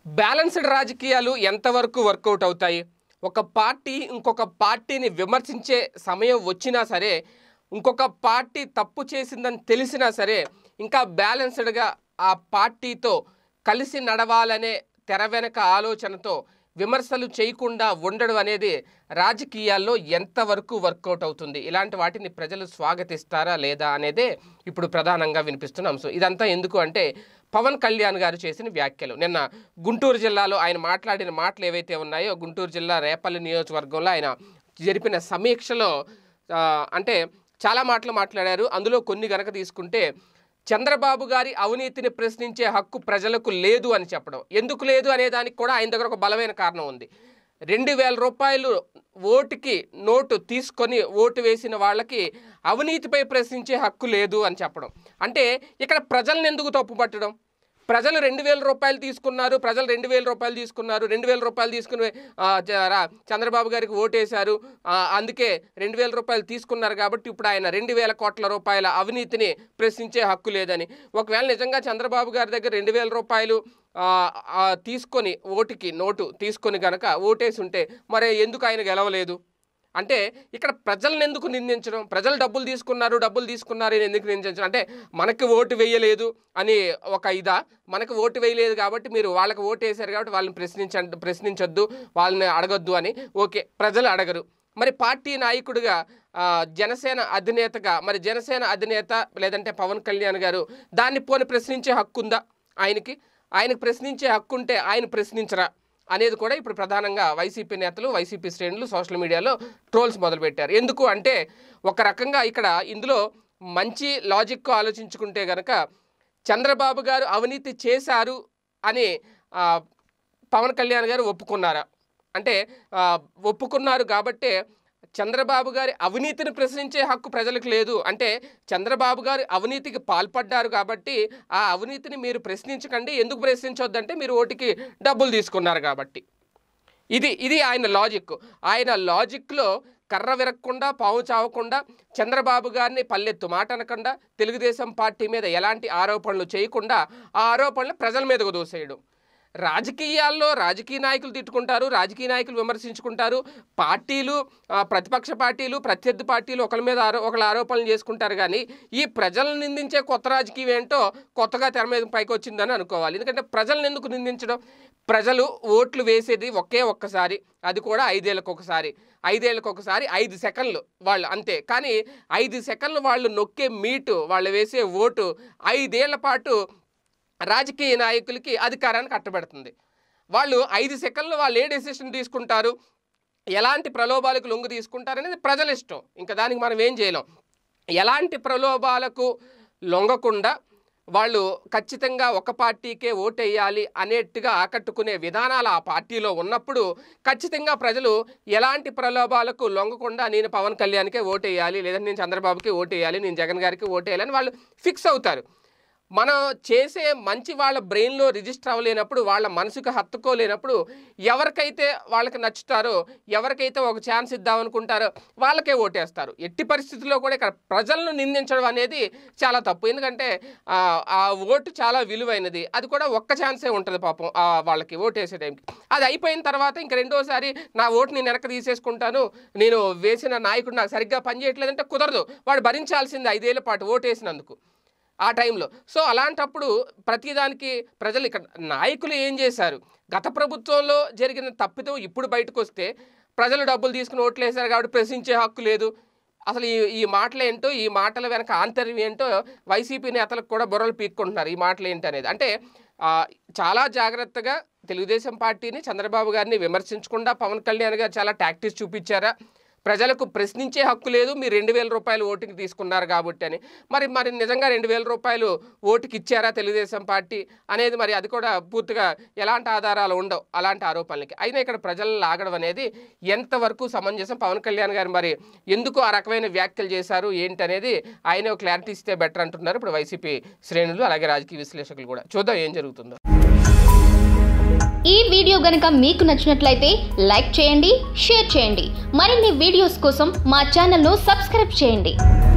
balanced రాజకీయాలు ఎంతవరకు work out అవుతాయి ఒక పార్టీ ఇంకొక పార్టీని విమర్శించే సమయం వచ్చినా సరే ఇంకొక పార్టీ తప్పు చేసిందని తెలిసినా సరే ఇంకా బ్యాలెన్స్డ్గా ఆ పార్టీతో కలిసి నడవాలనే తెర వెనక ఆలోచనతో విమర్శలు చేయకుండా ఉండడం అనేది రాజకీయాల్లో ఎంతవరకు వర్కౌట్ అవుతుంది ఇలాంటి వాటిని ప్రజలు స్వాగతిస్తారా లేదా అనేదే ఇప్పుడు ప్రధానంగా వినిపిస్తున్న అంశం ఇదంతా ఎందుకు అంటే పవన్ కళ్యాణ్ గారు చేసిన వ్యాఖ్యలు నిన్న గుంటూరు జిల్లాలో ఆయన మాట్లాడిన మాటలు ఏవైతే ఉన్నాయో గుంటూరు జిల్లా రేపల్లి నియోజకవర్గంలో ఆయన జరిపిన సమీక్షలో ఆ, అంటే చాలా మాటలు మాట్లాడారు అందులో కొన్ని గనక తీసుకుంటే చంద్రబాబు గారి అవినీతిని ప్రశ్నించే హక్కు ప్రజలకు లేదు అని చెప్పడం ఎందుకు లేదు అనే దానికి కూడా ఆయన దగ్గర ఒక బలమైన కారణం ఉంది రెండు వేల రూపాయలు ఓటుకి నోటు తీసుకొని ఓటు వేసిన వాళ్ళకి అవినీతిపై ప్రశ్నించే హక్కు లేదు అని చెప్పడం అంటే ఇక్కడ ప్రజల్ని ఎందుకు తప్పుపట్టడం ప్రజలు రెండు వేల రూపాయలు తీసుకున్నారు ప్రజలు రెండు వేల రూపాయలు తీసుకున్నారు రెండు వేల రూపాయలు తీసుకుని ఆ, చ- రా- చంద్రబాబు గారికి ఓటేశారు ఆ, అందుకే రెండు వేల రూపాయలు తీసుకున్నారు కాబట్టి ఇప్పుడు ఆయన రెండు వేల కోట్ల రూపాయల అవినీతిని ప్రశ్నించే హక్కు లేదని ఒకవేళ నిజంగా చంద్రబాబు గారి దగ్గర రెండు వేల రూపాయలు ఆ, ఆ, తీసుకొని ఓటుకి నోటు తీసుకొని గనక ఓటేసి ఉంటే మరి ఎందుకు ఆయన గెలవలేదు అంటే ఇక్కడ ప్రజలను ఎందుకు నిందించడం ప్రజలు డబ్బులు తీసుకున్నారు డబ్బులు తీసుకున్నారు అని ఎందుకు నిందించడం అంటే మనకి ఓటు వేయలేదు అని ఒక ఇదా మనకు ఓటు వేయలేదు కాబట్టి మీరు వాళ్ళకి ఓటు వేశారు కాబట్టి వాళ్ళని ప్రశ్నించ ప్రశ్నించొద్దు వాళ్ళని అడగొద్దు అని ఓకే ప్రజలు అడగరు మరి పార్టీ నాయకుడిగా ఆ, జనసేన అధినేతగా మరి జనసేన అధినేత లేదంటే పవన్ కళ్యాణ్ గారు దాన్ని పోని ప్రశ్నించే హక్కు ఉందా ఆయనకి ఆయనకు ప్రశ్నించే హక్కు ఉంటే ఆయన ప్రశ్నించరా అనేది కూడా ఇప్పుడు ప్రధానంగా వైసీపీ నేతలు వైసీపీ శ్రేణులు సోషల్ మీడియాలో ట్రోల్స్ మొదలుపెట్టారు ఎందుకు అంటే ఒక రకంగా ఇక్కడ ఇందులో మంచి లాజిక్ ఆలోచించుకుంటే గనక చంద్రబాబు గారు అవినీతి చేశారు అని ఆ, పవన్ కళ్యాణ్ గారు ఒప్పుకున్నారా అంటే ఆ, ఒప్పుకున్నారు కాబట్టే చంద్రబాబు గారి అవినీతిని ప్రశ్నించే హక్కు ప్రజలకు లేదు అంటే చంద్రబాబు గారు అవినీతికి పాల్పడ్డారు కాబట్టి ఆ అవినీతిని మీరు ప్రశ్నించకండి ఎందుకు ప్రశ్నించొద్దంటే మీరు ఓటికి డబ్బులు తీసుకున్నారు కాబట్టి ఇది ఇది ఆయన లాజిక్ ఆయన లాజిక్లో కర్ర విరక్కుండా పావు చావకుండా చంద్రబాబు గారిని పల్లెత్తు మాట అనకుండా తెలుగుదేశం పార్టీ మీద ఎలాంటి ఆరోపణలు చేయకుండా ఆ ఆరోపణలు ప్రజల మీదకు దూసేయడం రాజకీయాల్లో రాజకీయ నాయకులు తిట్టుకుంటారు రాజకీయ నాయకులు విమర్శించుకుంటారు పార్టీలు ఆ, ప్రతిపక్ష పార్టీలు ప్రత్యర్థి పార్టీలు ఒకరి మీద ఆరో ఒకళ్ళ ఆరోపణలు చేసుకుంటారు కానీ ఈ ప్రజలను నిందించే కొత్త రాజకీయం ఏంటో కొత్తగా తెర మీద పైకి వచ్చిందని అనుకోవాలి ఎందుకంటే ప్రజలను ఎందుకు నిందించడం ప్రజలు ఓట్లు వేసేది ఒకే ఒక్కసారి అది కూడా ఐదేళ్ళకు ఒకసారి ఐదేళ్ళకు ఒకసారి ఐదు సెకండ్లు వాళ్ళు అంతే కానీ ఐదు సెకండ్లు వాళ్ళు నొక్కే మీటు వాళ్ళు వేసే ఓటు ఐదేళ్ల పాటు రాజకీయ నాయకులకి అధికారాన్ని కట్టబెడుతుంది వాళ్ళు ఐదు సెకండ్లు వాళ్ళు ఏ డెసిషన్ తీసుకుంటారు ఎలాంటి ప్రలోభాలకు లొంగు తీసుకుంటారు అనేది ప్రజల ఇష్టం ఇంకా దానికి మనం ఏం చేయలేం ఎలాంటి ప్రలోభాలకు లొంగకుండా వాళ్ళు ఖచ్చితంగా ఒక పార్టీకే ఓటేయాలి అనేట్టుగా ఆకట్టుకునే విధానాలు ఆ పార్టీలో ఉన్నప్పుడు ఖచ్చితంగా ప్రజలు ఎలాంటి ప్రలోభాలకు లొంగకుండా నేను పవన్ కళ్యాణ్కే ఓటేయాలి లేదంటే నేను చంద్రబాబుకి ఓటేయాలి నేను జగన్ గారికి ఓటేయాలి అని వాళ్ళు ఫిక్స్ అవుతారు మనం చేసే మంచి వాళ్ళ బ్రెయిన్లో రిజిస్టర్ అవ్వలేనప్పుడు వాళ్ళ మనసుకు హత్తుకోలేనప్పుడు ఎవరికైతే వాళ్ళకి నచ్చుతారో ఎవరికైతే ఒక ఛాన్స్ ఇద్దామనుకుంటారో వాళ్ళకే ఓటేస్తారు ఎట్టి పరిస్థితుల్లో కూడా ఇక్కడ ప్రజలను నిందించడం అనేది చాలా తప్పు ఎందుకంటే ఆ, ఆ ఓటు చాలా విలువైనది అది కూడా ఒక్క ఛాన్సే ఉంటుంది పాపం ఆ వాళ్ళకి ఓటేసే టైంకి అది అయిపోయిన తర్వాత ఇంక రెండోసారి నా ఓటు నేను వెనక్కి తీసేసుకుంటాను నేను వేసిన నాయకుడు నాకు సరిగ్గా పనిచేయట్లేదంటే కుదరదు వాడు భరించాల్సింది ఐదేళ్ల పాటు ఓటేసినందుకు ఆ టైంలో సో అలాంటప్పుడు ప్రతిదానికి ప్రజలు ఇక్కడ నాయకులు ఏం చేశారు గత ప్రభుత్వంలో జరిగిన తప్పిదం ఇప్పుడు బయటకు వస్తే ప్రజలు డబ్బులు తీసుకుని ఓట్లు వేశారు కాబట్టి ప్రశ్నించే హక్కు లేదు అసలు ఈ ఈ మాటలు ఏంటో ఈ మాటల వెనక ఆంతర్యం ఏంటో వైసీపీ నేతలకు కూడా బుర్రలు పీక్కుంటున్నారు ఈ మాటలు ఏంటి అనేది అంటే ఆ, చాలా జాగ్రత్తగా తెలుగుదేశం పార్టీని చంద్రబాబు గారిని విమర్శించకుండా పవన్ కళ్యాణ్ గారు చాలా టాక్టిక్స్ చూపించారా ప్రజలకు ప్రశ్నించే హక్కు లేదు మీరు రెండు వేల రూపాయలు ఓటుకి తీసుకున్నారు కాబట్టి అని మరి మరి నిజంగా రెండు వేల రూపాయలు ఓటుకి ఇచ్చారా తెలుగుదేశం పార్టీ అనేది మరి అది కూడా పూర్తిగా ఎలాంటి ఆధారాలు ఉండవు అలాంటి ఆరోపణలకి అయినా ఇక్కడ ప్రజలు లాగడం అనేది ఎంతవరకు సమంజసం పవన్ కళ్యాణ్ గారు మరి ఎందుకు ఆ రకమైన వ్యాఖ్యలు చేశారు ఏంటి అనేది ఆయన క్లారిటీ ఇస్తే బెటర్ అంటున్నారు ఇప్పుడు వైసీపీ శ్రేణులు అలాగే రాజకీయ విశ్లేషకులు కూడా చూద్దాం ఏం జరుగుతుందో ఈ వీడియో గనుక మీకు నచ్చినట్లయితే లైక్ చేయండి షేర్ చేయండి మరిన్ని వీడియోస్ కోసం మా ఛానల్ను సబ్స్క్రైబ్ చేయండి